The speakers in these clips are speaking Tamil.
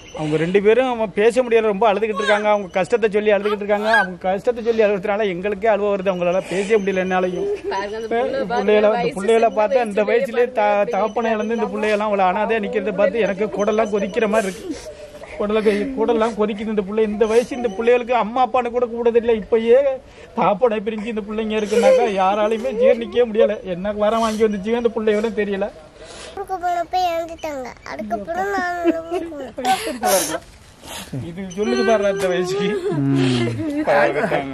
அவங்க ரெண்டு பேரும் அவன் பேச முடியல ரொம்ப அழுதுகிட்டு இருக்காங்க அவங்க கஷ்டத்தை சொல்லி அழுதுகிட்டு இருக்காங்க அவங்க கஷ்டத்தை சொல்லி அழுகிறதுனால எங்களுக்கே அழுவ வருது அவங்களால பேச முடியல என்னாலையும் பாருங்க அந்த புள்ள பிள்ளைகளை அந்த பிள்ளைகளை பார்த்தா இந்த வயசுலயே த தகப்பனை இழந்து இந்த பிள்ளையெல்லாம் அவ்வளோ அனாதையா நிக்கிறத பார்த்து எனக்கு கூடெல்லாம் கொதிக்கிற மாதிரி இருக்கு கூடல கூடெல்லாம் கொதிக்குது இந்த பிள்ளை இந்த வயசு இந்த பிள்ளைகளுக்கு அம்மா அப்பான்னு கூட கூடது இல்லை இப்பயே தகப்பனை பிரிஞ்சு இந்த பிள்ளைங்க இருக்குனாக்கா யாராலையுமே ஜீர்ணிக்கவே முடியல என்ன வர வாங்கி வந்துச்சு இந்த பிள்ளையோட தெரியல ஊருக்கு போனப்ப இறந்துட்டாங்க அதுக்கப்புறம் நான் போனேன் இது சொல்லுது பாரு இந்த வயசுக்கு பாருங்க.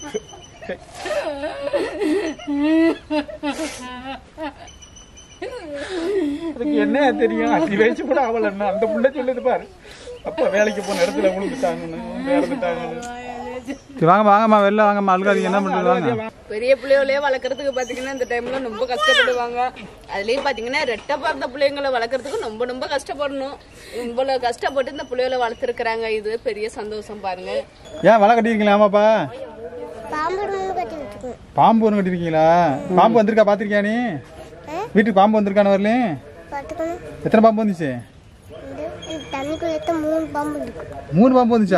அதுக்கு என்ன தெரியும் அஞ்சு வயசு கூட ஆகலன்னா அந்த புள்ள சொல்லுது பாரு அப்பா வேலைக்கு போன இடத்துல விழுந்துட்டாங்கன்னு இறந்துட்டாங்கன்னு சரி வாங்கம்மா வாங்கம்மா வெளில வாங்கம்மா அழுகாதீங்க என்ன பண்ணுறது வாங்க பெரிய பிள்ளைகளே வளர்க்கறதுக்கு பாத்தீங்கன்னா இந்த டைம்ல ரொம்ப கஷ்டப்படுவாங்க அதுலயும் பாத்தீங்கன்னா ரெட்டை பிறந்த பிள்ளைங்களை வளர்க்கறதுக்கு ரொம்ப ரொம்ப கஷ்டப்படணும் இவ்வளவு கஷ்டப்பட்டு இந்த பிள்ளைகளை வளர்த்துருக்காங்க இது பெரிய சந்தோஷம் பாருங்க ஏன் வலை கட்டியிருக்கீங்களா ஆமாப்பா பாம்பு ஒன்று கட்டி வச்சுக்கணும் பாம்பு ஒன்று கட்டியிருக்கீங்களா பாம்பு வந்திருக்கா பார்த்துருக்கியா நீ வீட்டுக்கு பாம்பு வந்திருக்கான வரலையும் பார்த்துக்கணும் எத்தனை பாம்பு வந்துச்சு இந்த இந்த தண்ணிக்குள்ள எத்த மூணு பாம்பு இருக்கு மூணு பாம்பு வந்துச்சா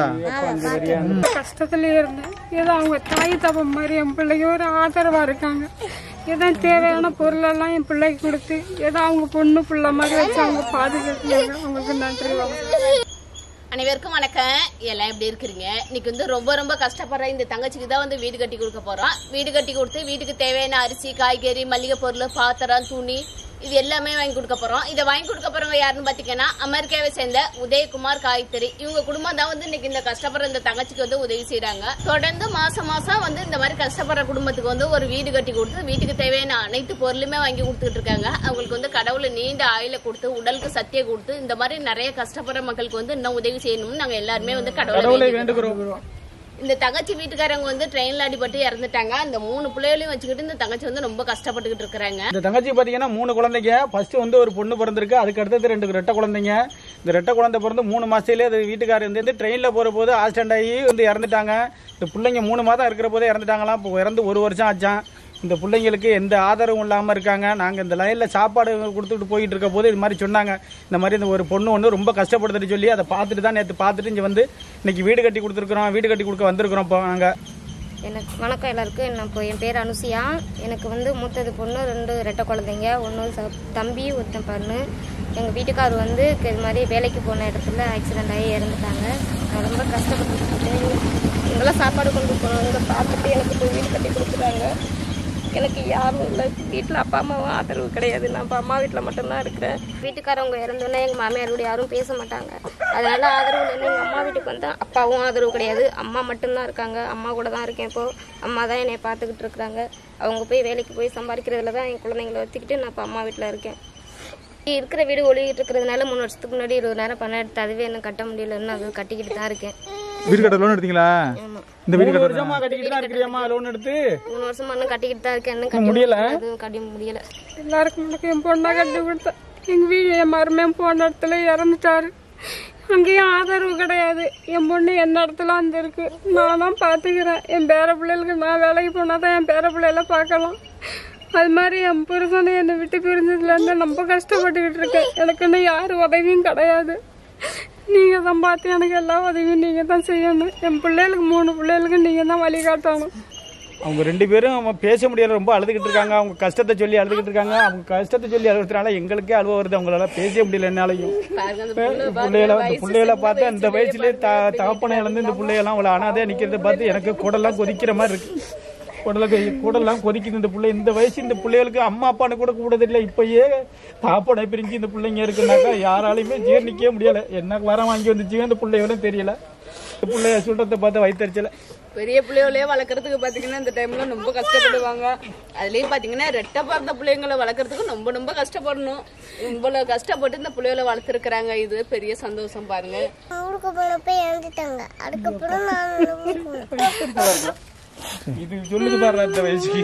கஷ்டத்துல இருந்தேன் ஏதோ அவங்க தாய் தப்ப மாதிரி என் பிள்ளைக்கு ஒரு ஆதரவா இருக்காங்க ஏதோ தேவையான பொருள் எல்லாம் என் பிள்ளைக்கு கொடுத்து ஏதோ அவங்க பொண்ணு பிள்ளை மாதிரி வச்சு அவங்க பாதுகாக்கிறாங்க அவங்களுக்கு நன்றி வணக்கம். அனைவருக்கும் வணக்கம் எல்லாம் எப்படி இருக்கிறீங்க இன்னைக்கு வந்து ரொம்ப ரொம்ப கஷ்டப்படுற இந்த தங்கச்சிக்கு தான் வந்து வீடு கட்டி கொடுக்க போறோம் வீடு கட்டி கொடுத்து வீட்டுக்கு தேவையான அரிசி காய்கறி மளிகை பொருள் பாத்திரம் துணி இது எல்லாமே வாங்கி கொடுக்க போறோம் இதை வாங்கி கொடுக்க போறவங்க யாருன்னு பாத்தீங்கன்னா அமெரிக்காவை சேர்ந்த உதயகுமார் காய்கறி இவங்க குடும்பம் தான் வந்து இன்னைக்கு இந்த கஷ்டப்படுற இந்த தங்கச்சிக்கு வந்து உதவி செய்றாங்க தொடர்ந்து மாசம் மாசம் வந்து இந்த மாதிரி கஷ்டப்படுற குடும்பத்துக்கு வந்து ஒரு வீடு கட்டி கொடுத்து வீட்டுக்கு தேவையான அனைத்து பொருளுமே வாங்கி கொடுத்துட்டு இருக்காங்க அவங்களுக்கு வந்து கடவுளை நீண்ட ஆயுள கொடுத்து உடலுக்கு சத்திய கொடுத்து இந்த மாதிரி நிறைய கஷ்டப்படுற மக்களுக்கு வந்து இன்னும் உதவி செய்யணும்னு நாங்க எல்லாருமே வந்து கடவுளை கடவுளை வேண்டிக்கிறோம். வேண்டுகிறோம் இந்த தங்கச்சி வீட்டுக்காரங்க வந்து ட்ரெயின்ல அடிபட்டு இறந்துட்டாங்க அந்த மூணு பிள்ளைகளையும் வச்சுக்கிட்டு இந்த தங்கச்சி வந்து ரொம்ப கஷ்டப்பட்டுக்கிட்டு இருக்கிறாங்க இந்த தங்கச்சி பாத்தீங்கன்னா மூணு குழந்தைங்க ஃபர்ஸ்ட் வந்து ஒரு பொண்ணு பிறந்திருக்கு அதுக்கு அடுத்தது ரெண்டு ரெட்டை குழந்தைங்க இந்த ரெட்டை குழந்தை பிறந்து மூணு மாசத்துலயே அது வீட்டுக்காரர் வந்து ட்ரெயின்ல போற போது ஆக்சிடென்ட் ஆகி வந்து இறந்துட்டாங்க இந்த பிள்ளைங்க மூணு மாதம் இருக்கிற போதே இறந்துட்டாங்களாம் இப்போ இறந்து ஒரு வருஷம் ஆச்சான் இந்த பிள்ளைங்களுக்கு எந்த ஆதரவும் இல்லாமல் இருக்காங்க நாங்கள் இந்த லைனில் சாப்பாடு கொடுத்துட்டு போயிட்டு இருக்க போது இது மாதிரி சொன்னாங்க இந்த மாதிரி இந்த ஒரு பொண்ணு ஒன்று ரொம்ப கஷ்டப்படுதுன்னு சொல்லி அதை பார்த்துட்டு தான் நேற்று பார்த்துட்டு இங்கே வந்து இன்னைக்கு வீடு கட்டி கொடுத்துருக்குறோம் வீடு கட்டி கொடுக்க வந்திருக்கிறோம் இப்போ நாங்கள் எனக்கு வணக்கம் எல்லாருக்கும் நான் இப்போ என் பேர் அனுசியா எனக்கு வந்து மூத்தது பொண்ணு ரெண்டு ரெட்டை குழந்தைங்க ஒன்று ச தம்பி ஒருத்தன் பொண்ணு எங்கள் வீட்டுக்காரர் வந்து இது மாதிரி வேலைக்கு போன இடத்துல ஆக்சிடென்ட் ஆகி இறந்துட்டாங்க நான் ரொம்ப கஷ்டப்பட்டு இங்கெல்லாம் சாப்பாடு கொண்டு போனவங்க பார்த்துட்டு எனக்கு இப்போ வீடு கட்டி கொடுத்துட்டாங்க எனக்கு யாரும் இல்லை வீட்டில் அப்பா அம்மாவும் ஆதரவு கிடையாது நான் இப்போ அம்மா வீட்டில் மட்டும்தான் இருக்கிறேன் வீட்டுக்காரவங்க இறந்தோன்னே எங்கள் மாமியார் கூட யாரும் பேச மாட்டாங்க அதனால ஆதரவு இல்லைன்னு எங்கள் அம்மா வீட்டுக்கு வந்தால் அப்பாவும் ஆதரவு கிடையாது அம்மா மட்டும்தான் இருக்காங்க அம்மா கூட தான் இருக்கேன் இப்போ அம்மா தான் என்னை பார்த்துக்கிட்டு இருக்கிறாங்க அவங்க போய் வேலைக்கு போய் சம்பாதிக்கிறதுல தான் என் குழந்தைங்களை வச்சுக்கிட்டு நான் இப்போ அம்மா வீட்டில் இருக்கேன் இருக்கிற வீடு ஒழுகிட்டு இருக்கிறதுனால மூணு வருஷத்துக்கு முன்னாடி இருபதாயிரம் பணம் எடுத்து அதுவே என்ன கட்ட முடியலன்னு அது கட்டிக்கிட்டு தான் இருக்கேன் வீடு கட்ட லோன் எடுத்தீங்களா ஆமாம் இந்த வீடு மூணு கட்ட வருஷமா கட்டிக்கிட்டு தான் இருக்கிறியம்மா லோன் எடுத்து மூணு வருஷமா இன்னும் கட்டிக்கிட்டு தான் இருக்கேன் இன்னும் கட்ட முடியல? அதுவும் கட்ட முடியல எல்லாருக்கும் எனக்கு என் பொண்ணை கட்டி கொடுத்தேன் எங்கள் வீடு என் மருமையன் போன இடத்துல இறந்துட்டாரு அங்கேயும் ஆதரவு கிடையாது என் பொண்ணு என்ன இடத்துல அந்த இருக்கு நான் தான் பார்த்துக்கிறேன் என் பேர பிள்ளைகளுக்கு நான் வேலைக்கு போனால் தான் என் பேர பிள்ளைகள பார்க்கலாம் அது மாதிரி என் புருஷனை என்னை விட்டு பிரிஞ்சதுலேருந்து ரொம்ப கஷ்டப்பட்டுக்கிட்டு இருக்கேன் எனக்கு இன்னும் யார் உதவியும் கிடையாது நீங்கள் தான் பார்த்து எனக்கு எல்லா உதவியும் நீங்கள் தான் செய்யணும் என் பிள்ளைகளுக்கு மூணு பிள்ளைகளுக்கு நீங்கள் தான் வழிகாட்டணும் அவங்க ரெண்டு பேரும் அவன் பேச முடியல ரொம்ப அழுதுகிட்டு இருக்காங்க அவங்க கஷ்டத்தை சொல்லி அழுதுகிட்டு இருக்காங்க அவங்க கஷ்டத்தை சொல்லி அழுகிறதுனால எங்களுக்கே அழுவ வருது அவங்களால பேச முடியல என்னாலையும் பாருங்க அந்த புள்ள பிள்ளைகளை இந்த பிள்ளைகளை பார்த்தா இந்த வயசுலயே த தகப்பனை இழந்து இந்த பிள்ளையெல்லாம் அவ்வளோ அனாதையா நிக்கிறத பார்த்து எனக்கு கூடெல்லாம் கொதிக்கிற மாதிரி இருக்கு கூடல கூடெல்லாம் கொதிக்குது இந்த பிள்ளை இந்த வயசு இந்த பிள்ளைகளுக்கு அம்மா அப்பான்னு கூட கூடது இல்லை இப்பயே தகப்பனை பிரிஞ்சு இந்த பிள்ளைங்க இருக்குனாக்கா யாராலையுமே ஜீர்ணிக்கவே முடியல என்ன வர வாங்கி வந்துச்சு இந்த பிள்ளையோட தெரியல இந்த பிள்ளைய சுட்டத்தை பார்த்து வயிற்றுச்சல பெரிய பிள்ளைகளே வளர்க்கறதுக்கு பாத்தீங்கன்னா இந்த டைம்ல ரொம்ப கஷ்டப்படுவாங்க அதுலயும் பாத்தீங்கன்னா ரெட்டை பிறந்த பிள்ளைங்களை வளர்க்கறதுக்கு ரொம்ப ரொம்ப கஷ்டப்படணும் இவ்வளவு கஷ்டப்பட்டு இந்த பிள்ளைகளை வளர்த்துருக்காங்க இது பெரிய சந்தோஷம் பாருங்க ஊருக்கு போனப்ப இறந்துட்டாங்க அதுக்கப்புறம் நான் போனேன் இது சொல்லுது பாரு இந்த வயசுக்கு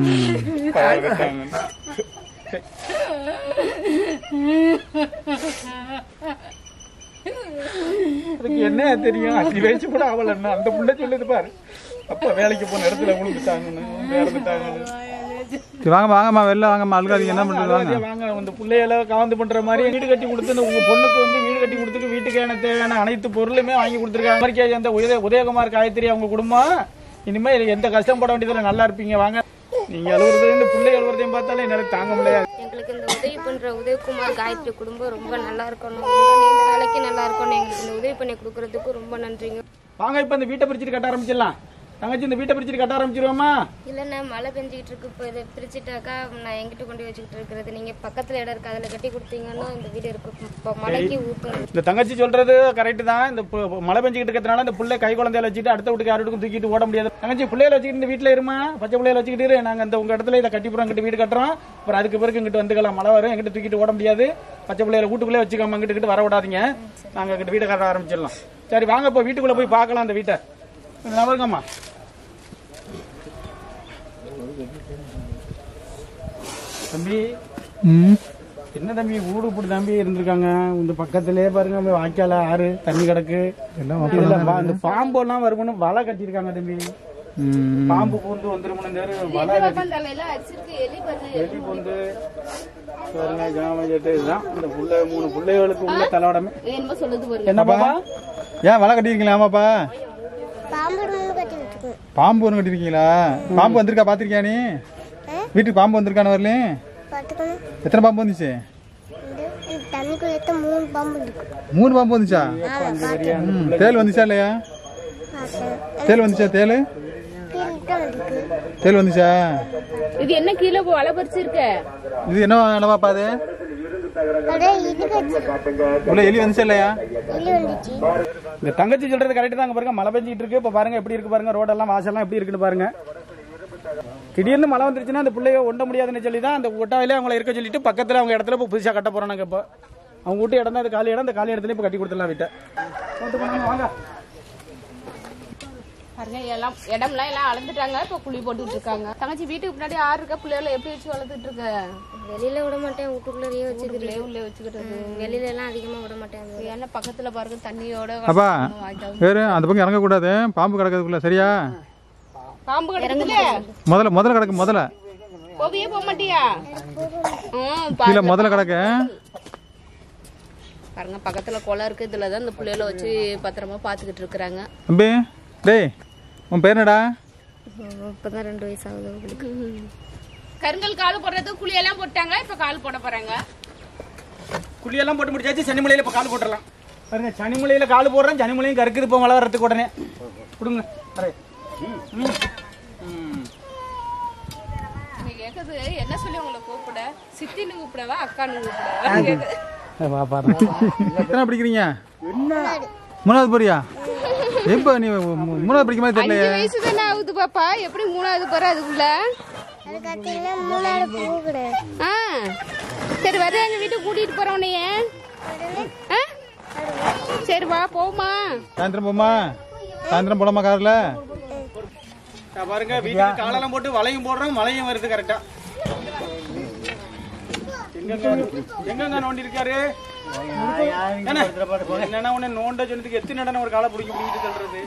பாருங்க. அதுக்கு என்ன தெரியும் அஞ்சு வயசு கூட ஆகலன்னா அந்த புள்ள சொல்லுது பாரு அப்பா வேலைக்கு போன இடத்துல விழுந்துட்டாங்கன்னு இறந்துட்டாங்கன்னு சரி வாங்கம்மா வாங்கம்மா வெளில வாங்கம்மா அழுகாதீங்க என்ன பண்ணுறது வாங்க அழுகாதீங்க, வாங்க இந்த பிள்ளைகளை கவர்ந்து பண்ற மாதிரி வீடு கட்டி கொடுத்து இந்த உங்க பொண்ணுக்கு வந்து வீடு கட்டி கொடுத்துட்டு வீட்டுக்கான தேவையான அனைத்து பொருளுமே வாங்கி கொடுத்துருக்காங்க மாதிரி அந்த உதய உதயகுமார் காயத்ரி அவங்க குடும்பம் இனிமே எந்த கஷ்டம் பட வேண்டியதில்லை நல்லா இருப்பீங்க வாங்க நீங்க அழுகுறது இந்த பிள்ளை அழுகுறதையும் பார்த்தாலே என்னால தாங்க முடியாது எங்களுக்கு இந்த உதவி பண்ற உதயகுமார் காயத்ரி குடும்பம் ரொம்ப நல்லா இருக்கணும் ரொம்ப நீண்ட நாளைக்கு நல்லா இருக்கணும் எங்களுக்கு இந்த உதவி பண்ணி கொடுக்கறதுக்கு ரொம்ப நன்றிங்க வாங்க இப்ப இந்த வீட்டை பிரிச்சுட்டு கட்ட ஆரம்பிச்சிடலாம் தங்கச்சி இந்த வீட்டை பிரிச்சுட்டு கட்ட ஆரம்பிச்சிருவோமா இல்லைண்ணா மழை பெஞ்சிக்கிட்டு இருக்கு இப்போ இதை பிரிச்சுட்டாக்கா நான் எங்கிட்ட கொண்டு போய் வச்சுக்கிட்டு இருக்கிறது நீங்க பக்கத்துல இடம் இருக்கு அதில் கட்டி கொடுத்தீங்கன்னா இந்த வீடு இருக்கு இப்போ மழைக்கு ஊற்றும் இந்த தங்கச்சி சொல்றது கரெக்ட் தான் இந்த பு- பு- மழை பெஞ்சுக்கிட்டு இருக்கிறதுனால இந்த பிள்ளை கை குழந்தையில வச்சுட்டு அடுத்த வீட்டுக்கு யார் வீட்டுக்கும் தூக்கிட்டு ஓட முடியாது தங்கச்சி பிள்ளையில வச்சுக்கிட்டு இந்த வீட்டுல இருமா பச்சை பிள்ளையில வச்சுக்கிட்டு இரு. நாங்க இந்த உங்க இடத்துல இதை கட்டி போறோம் இங்கிட்டு வீடு கட்டுறோம் அப்புறம் அதுக்கு பிறகு இங்கிட்டு வந்துக்கலாம் மழை வரும் எங்கிட்ட தூக்கிட்டு ஓட முடியாது பச்சை பிள்ளையில வீட்டுக்குள்ளே வச்சுக்காம இங்கிட்டு கிட்ட வர விடாதீங்க நாங்க இங்கிட்டு வீடு கட்ட ஆரம்பிச்சிடலாம் சரி வாங்க இப்போ வீட்டுக்குள்ள போய் பார்க்கலாம் அந்த வீட்டை நபருங்கம்மா தம்பி ம் என்ன தம்பி ஊடு இப்படி தம்பி இருந்திருக்காங்க இந்த பக்கத்திலே பாருங்க அந்த வாய்க்கால ஆறு தண்ணி கிடக்கு எல்லாம் இதுல பா- இந்த பாம்பெல்லாம் வரும்னு வலை கட்டியிருக்காங்க தம்பி ம் பாம்பு பூந்து வந்துருமுன்னு இந்த வலை கட்டி தலையில அடிச்சிருக்கு எலி பண்ணு எலி பூந்து பாருங்க ஜாமஜெட்டு இதுதான் இந்த புள்ளை மூணு பிள்ளைகளுக்கு உள்ள தலைவடமே என்னமோ சொல்லுது பாருங்க என்ன பாப்பா ஏன் வலை கட்டியிருக்கீங்களா ஆமாப்பா பாம்பு ஒன்று கட்டி வச்சுக்கணும் பாம்பு ஒன்று கட்டியிருக்கீங்களா பாம்பு வந்திருக்கா பார்த்திருக்கியா நீ வீட்டுக்கு பாம்பு வந்திருக்கான வரலையும் பார்த்துக்கணும் எத்தனை பாம்பு வந்துச்சு இந்த இந்த தண்ணிக்குள்ள எத்த மூணு பாம்பு இருக்கு மூணு பாம்பு வந்துச்சா ம், தேள் வந்துச்சா இல்லையா பார்த்தேன் தேள் வந்துச்சா தேள் கீழே இருக்கு தேள் வந்துச்சா இது என்ன கீழே வலை பறிச்சிருக்க இது என்ன என்னவாப்பா அது அப்படியே இது கட்சி உள்ள எலி வந்துச்சா இல்லையா எலி வந்துச்சு இந்த தங்கச்சி சொல்றது கரெக்ட் தாங்க பாருங்க மழை பெஞ்சிட்டு இருக்கு இப்ப பாருங்க எப்படி இருக்கு பாருங்க ரோடெல்லாம் வாசல்லாம் எப்படி இருக்குன்னு பாருங்க திடீர்னு மழை வந்துருச்சுன்னா அந்த பிள்ளைய ஒண்ட முடியாதுன்னு சொல்லி தான் அந்த ஒட்டாவிலே அவங்கள இருக்க சொல்லிட்டு பக்கத்துல அவங்க இடத்துல இப்போ புதுசா கட்ட போறோம் நாங்க இப்போ அவங்க வீட்டு இடம் தான் அது காலி இடம் அந்த காலி இடத்துல இப்போ கட்டி கொடுத்துடலாம் வீட்டை போட்டு போனாங்க, வாங்க பாருங்க எல்லாம் இடம்லாம் எல்லாம் அளந்துட்டாங்க இப்ப குழி போட்டுட்டு இருக்காங்க தங்கச்சி வீட்டுக்கு முன்னாடி ஆறு இருக்க பிள்ளைகளை எப்படி வச்சு வளர்த்துட்டு இருக்க வெளியில விட மாட்டேன் வீட்டுக்குள்ளேயே வச்சுக்கிறேன் உள்ளே வச்சுக்கிட்டது வெளியில எல்லாம் அதிகமா விட மாட்டேன் ஏன்னா பக்கத்துல பாருங்க தண்ணியோட அப்பா வேறு அந்த பக்கம் இறங்கக்கூடாது பாம்பு கிடக்கிறதுக்குள்ள சரியா பாம்பு கிடக்குதுல முதல்ல முதல்ல கிடக்கு முதல்ல போவியே போக மாட்டியா ம், பா- கீழே முதல்ல கிடக்கு பாருங்க பக்கத்துல குளம் இருக்கு இதுல தான் இந்த பிள்ளைகளை வச்சு பத்திரமா பாத்துக்கிட்டு இருக்கிறாங்க தம்பி டேய் உன் பேர் என்னடா இப்பதான் ரெண்டு வயசு ஆகுது அவங்களுக்கு கருங்கல் கால் போடுறதுக்கு குழியெல்லாம் போட்டாங்க இப்ப கால் போட போறாங்க குழியெல்லாம் போட்டு முடிச்சாச்சு சனிமலையில இப்போ கால் போட்டுடலாம் பாருங்க சனிமலையில கால் போடுறேன் சனிமலையும் கருக்குது இப்போ மழை வரத்துக்கு உடனே கொடுங்க அரே. ம். ம். நீ கேக்குது என்ன சொல்லி உங்களை கூப்பிட சித்தின்னு கூப்பிடவா அக்கான்னு கூப்பிடவா கேக்குது. வா பாருங்க எத்தனை படிக்கிறீங்க மூணாவது போறியா எப்போ நீ மூ- மூணாவது படிக்க மாதிரி தெரியலையே அஞ்சு வயசு தானே ஆகுது பாப்பா எப்படி மூணாவது போற அதுக்குள்ள அது பார்த்தீங்கன்னா மூணாவது பூ கிடையாது ஆ சரி வர எங்க வீட்டுக்கு கூட்டிட்டு போறோம் உன்னைய ஆ? சரி வா போமா சாயந்தரம் போமா சாயந்தரம் போலாமா காரில் இதா பாருங்க வீட்டுக்கு காலெல்லாம் போட்டு வலையும் போடுறோம் மழையும் வருது கரெக்டா எங்கங்க எங்கங்க நோண்டி இருக்காரு என்ன? என்னன்னா உன்னை நோண்ட சொன்னதுக்கு எத்தனை இடம் ஒரு காலை பிடிக்க பிடிக்கிட்டு சொல்றது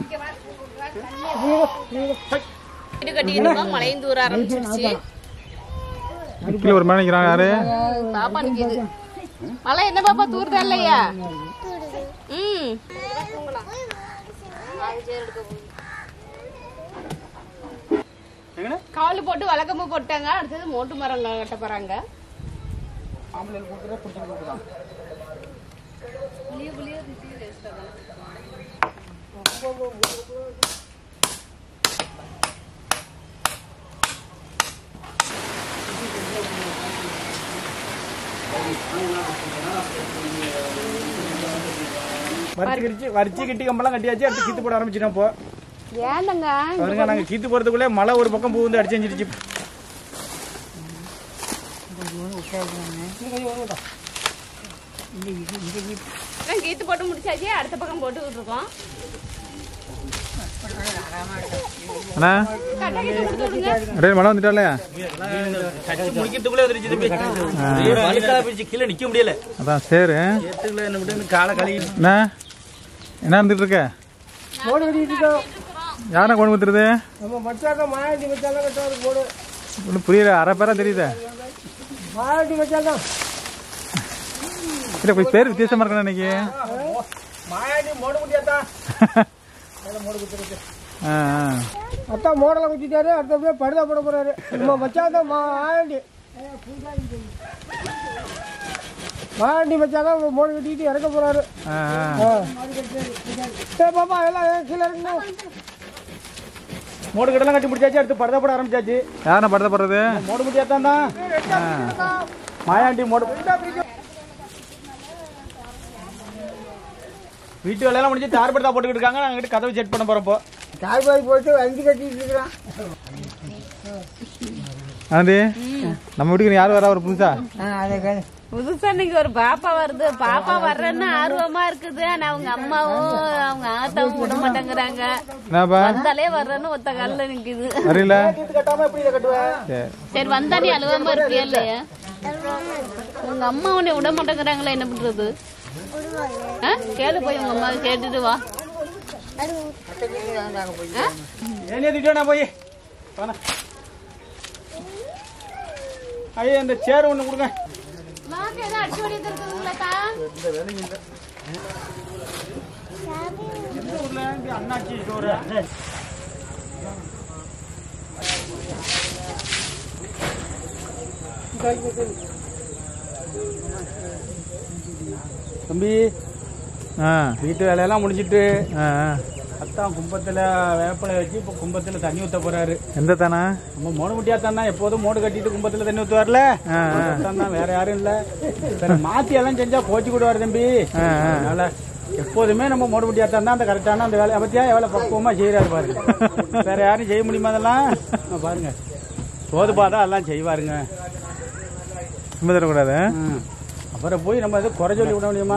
வீடு கட்டிக்கிட்டு இருக்கோம் மழையும் தூர ஆரம்பிச்சிருச்சு கீழே ஒரு மேலே நிற்கிறான் யாரு பாப்பா நிக்குது மழை என்ன பாப்பா தூருதா இல்லையா ம் எங்கண்ணே? கால் போட்டு வழக்கமா போட்டாங்க அடுத்தது மோட்டு மரம் கட்ட போறாங்க வரிச்சு கிடிச்சு வரிச்சு கிட்டி கம்பெல்லாம் கட்டியாச்சு அடுத்து கீத்து போட ஆரம்பிச்சிட்டோம் இப்போ ஏண்டங்க பாருங்க நாங்க கீத்து போறதுக்குள்ளே மழை ஒரு பக்கம் பூந்து அடிச்சு செஞ்சிருச்சு கீத்து போட்டு முடிச்சாச்சு அடுத்த பக்கம் போட்டு இருக்கோம் அண்ணா கட்டை கீத்து கொடுத்து விடுங்க அப்படியே மழை வந்துட்டாலே கட்டி முடிக்கிறதுக்குள்ளே வந்துருச்சு தம்பி வழுக்கால பிடிச்சி கீழே நிக்க முடியல அதான் சரி ஏத்துக்குள்ள என்ன விட்டு காலை கழுவி என்ன என்ன இருந்துட்டு இருக்க யாரை கொண்டு வந்துருது ஒன்றும் புரியல அரை பேரா தெரியுதே மாடி வச்சாதான் இல்லை கொஞ்சம் பேர் வித்தியாசமா இருக்கணும் இன்னைக்கு மாயாண்டி மோடு முடியாதான் ஆ ஆ அத்தா மோடலை குத்திட்டாரு அடுத்தபடியே படுதா போட போறாரு நம்ம வச்சாதான் மாயாண்டி மாயாண்டி வச்சாதான் மோடு கட்டிட்டு இறக்க போறாரு ஆ ஆ ஏ பாப்பா எல்லாம் ஏன் கீழே இருக்கணும் மோடு கட்டெல்லாம் கட்டி முடிச்சாச்சு அடுத்து படுதா போட ஆரம்பிச்சாச்சு யாருண்ணா படத்தை போடுறது மோடு முடியாதான் தான் மாயாண்டி மோடு வீட்டு வேலையெல்லாம் முடிஞ்சு தார் படுதா போட்டுக்கிட்டு இருக்காங்க நாங்க கிட்ட கதவை செட் பண்ண போறப்போ தாய்பாய் போட்டு அஞ்சு கட்டிட்டு இருக்கிறான் ஆனந்தி நம்ம வீட்டுக்கு யார் வரா ஒரு புதுசா அதை புதுசா இன்னைக்கு ஒரு பாப்பா வருது பாப்பா வர்றேன்னு ஆர்வமா இருக்குது ஆனா அவங்க அம்மாவும் அவங்க ஆத்தாவும் விட மாட்டேங்கிறாங்க என்னப்பா வந்தாலே வர்றேன்னு ஒத்த காலில் நிக்குது வரல கட்டாம எப்படி இதை கட்டுவேன் சரி சரி வந்தா நீ அழுவாம இருப்பியா இல்லையா உங்க அம்மா உன்னை விட மாட்டேங்கிறாங்களா என்ன பண்றது ஆ? கேளு போய் உங்க அம்மா கேட்டுட்டு வா ஆ? ஏன் ஏத்திட்டு நான் போய் வாண்ணா. ஐயா இந்த சேர் ஒண்ணு கொடுங்க வாங்க, ஏதோ அடிச்சு ஓடிட்டு இருக்குதுங்களாக்கா? எந்த ஊர்ல இங்க அண்ணாச்சி ஸ்டோரு தம்பி ஆ வீட்டு வேலையெல்லாம் முடிச்சிட்டு ஆ ஆ. அத்தான் கும்பத்துல வேப்பலை வச்சு இப்ப கும்பத்துல தண்ணி ஊத்த போறாரு எந்த தானா நம்ம மோடு முட்டியா தான் எப்போதும் மோடு கட்டிட்டு கும்பத்துல தண்ணி ஊத்துவார்ல ஆ, ஆ. தான் வேற யாரும் இல்ல சரி மாத்தி எல்லாம் செஞ்சா கோச்சு கூடுவாரு தம்பி ஆ, ஆ. அதனால எப்போதுமே நம்ம மோடு முட்டியா தான் அந்த கரெக்டான அந்த வேலையை பத்தியா எவ்வளவு பக்குவமா செய்யறாரு பாருங்க வேற யாரும் செய்ய முடியுமா அதெல்லாம் ஆ, பாருங்க சோதுபாதான் எல்லாம் செய்வாருங்க சும்மா தரக்கூடாது ம். அப்புறம் போய் நம்ம எதுவும் குறை சொல்லி விட முடியுமா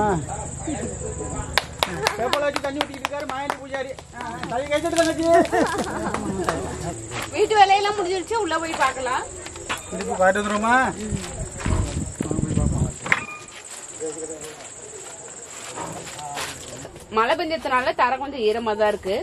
வேப்பலை வச்சு தண்ணி ஊத்திட்டு இருக்காரு மாயாண்டி பூஜாரி ஆ, ஆ, கை கைத்தட்டு தங்கச்சி வீட்டு வேலையெல்லாம் முடிஞ்சிருச்சு உள்ள போய் பார்க்கலாம் திருப்பி பாட்டு வந்துருமா மழை பெஞ்சதுனால தரை கொஞ்சம் ஈரமா தான் இருக்கு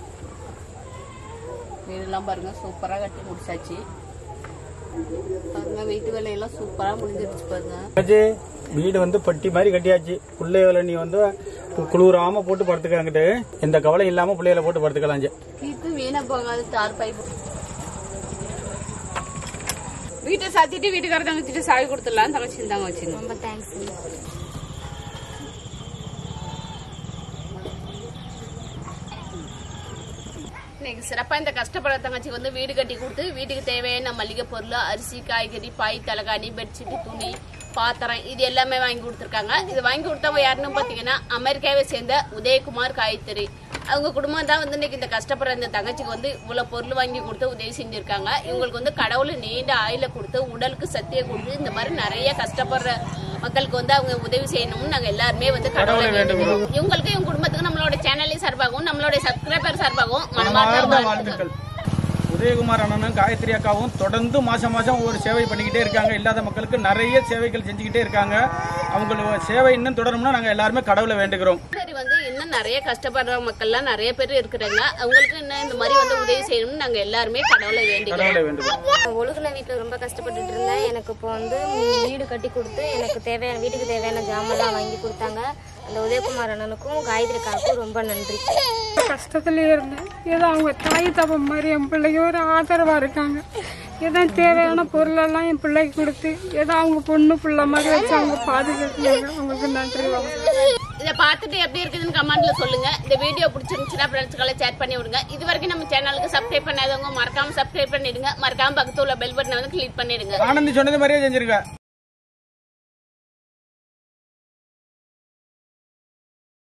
வீடெல்லாம் பாருங்க சூப்பரா கட்டி முடிச்சாச்சு பாருங்க வீட்டு வேலையெல்லாம் சூப்பரா முடிஞ்சிருச்சு பாருங்க அஜி வீடு வந்து பட்டி மாதிரி கட்டியாச்சு பிள்ளைகளை நீ வந்து கு- குளிராம போட்டு படுத்துக்காங்கிட்டு எந்த கவலையும் இல்லாம பிள்ளைகளை போட்டு படுத்துக்கலாம் ஜி. இது வீணா போகாது தார் பைப் வீட்டை சாத்திட்டு வீட்டுக்கார தங்கச்சிட்டு சாவி கொடுத்துடலாம் தங்கச்சி தாங்க வச்சுங்க ரொம்ப தேங்க்ஸ் இன்னைக்கு சிறப்பா இந்த கஷ்டப்படுற தங்கச்சிக்கு வந்து வீடு கட்டி கொடுத்து வீட்டுக்கு தேவையான மளிகை பொருள் அரிசி காய்கறி பாய் தலகாணி பெட்ஷீட் துணி பாத்திரம் இது எல்லாமே வாங்கி கொடுத்துருக்காங்க இது வாங்கி கொடுத்தவங்க யாருன்னு பாத்தீங்கன்னா அமெரிக்காவை சேர்ந்த உதயகுமார் காயத்ரி அவங்க குடும்பம் தான் வந்து இன்னைக்கு இந்த கஷ்டப்படுற இந்த தங்கச்சிக்கு வந்து இவ்வளவு பொருள் வாங்கி கொடுத்து உதவி செஞ்சிருக்காங்க இவங்களுக்கு வந்து கடவுள் நீண்ட ஆயில கொடுத்து உடலுக்கு சக்தியை கொடுத்து இந்த மாதிரி நிறைய கஷ்டப்படுற மக்களுக்கு வந்து அவங்க உதவி செய்யணும்னு நாங்க எல்லாருமே வந்து கடவுளை வேண்டுகிறோம் இவங்களுக்கு இவங்க குடும்பத்துக்கு நம்மளோட சேனலையும் சார்பாகவும் நம்மளோட சப்ஸ்கிரைபர் சார்பாகவும் மனமார்ந்த மனமார்ந்த வாழ்த்துக்கள் வாழ்த்துக்கள் உதயகுமார் அண்ணனும் காயத்ரி அக்காவும் தொடர்ந்து மாசம் மாசம் ஒவ்வொரு சேவை பண்ணிக்கிட்டே இருக்காங்க இல்லாத மக்களுக்கு நிறைய சேவைகள் செஞ்சுக்கிட்டே இருக்காங்க அவங்களோட சேவை இன்னும் தொடரணும்னா நாங்க எல்லாருமே கடவுளை வேண்டுகிறோம் சரி வந்து இன்னும் நிறைய கஷ்டப்படுற மக்கள்லாம் நிறைய பேர் இருக்கிறாங்க அவங்களுக்கு இன்னும் இந்த மாதிரி வந்து உதவி செய்யணும்னு நாங்க எல்லாருமே கடவுளை வேண்டிக்கிறோம் கடவுளை வேண்டுகிறோம் ஒழுகுன வீட்டில் ரொம்ப கஷ்டப்பட்டுட்டு இருந்தேன் எனக்கு இப்போ வந்து வீடு கட்டி கொடுத்து எனக்கு தேவையான வீட்டுக்கு தேவையான ஜாமான்லாம் வாங்கி கொடுத்தாங்க அந்த உதயகுமார் அண்ணனுக்கும் காயத்ரிக்காருக்கும் ரொம்ப நன்றி கஷ்டத்துல இருந்தேன் ஏதோ அவங்க தாய் தப்பம் மாதிரி என் பிள்ளைக்கு ஒரு ஆதரவா இருக்காங்க ஏதோ தேவையான பொருளெல்லாம் என் பிள்ளைக்கு கொடுத்து ஏதோ அவங்க பொண்ணு பிள்ளை மாதிரி வச்சு அவங்க பாதுகாக்கிறாங்க அவங்களுக்கு நன்றி வணக்கம் இதை பார்த்துட்டு எப்படி இருக்குதுன்னு கமெண்ட்ல சொல்லுங்க இந்த வீடியோ பிடிச்சிருந்துச்சுன்னா ஃப்ரெண்ட்ஸ்களை சேட் பண்ணி விடுங்க இது வரைக்கும் நம்ம சேனலுக்கு சப்ஸ்கிரைப் பண்ணாதவங்க மறக்காம சப்ஸ்கிரைப் பண்ணிடுங்க மறக்காம பக்கத்துல உள்ள பெல் பட்டனை வந்து கிளிக் பண்ணிடுங்க ஆனந்தி சொன்னது மாதிரியே செஞ்சிருக்க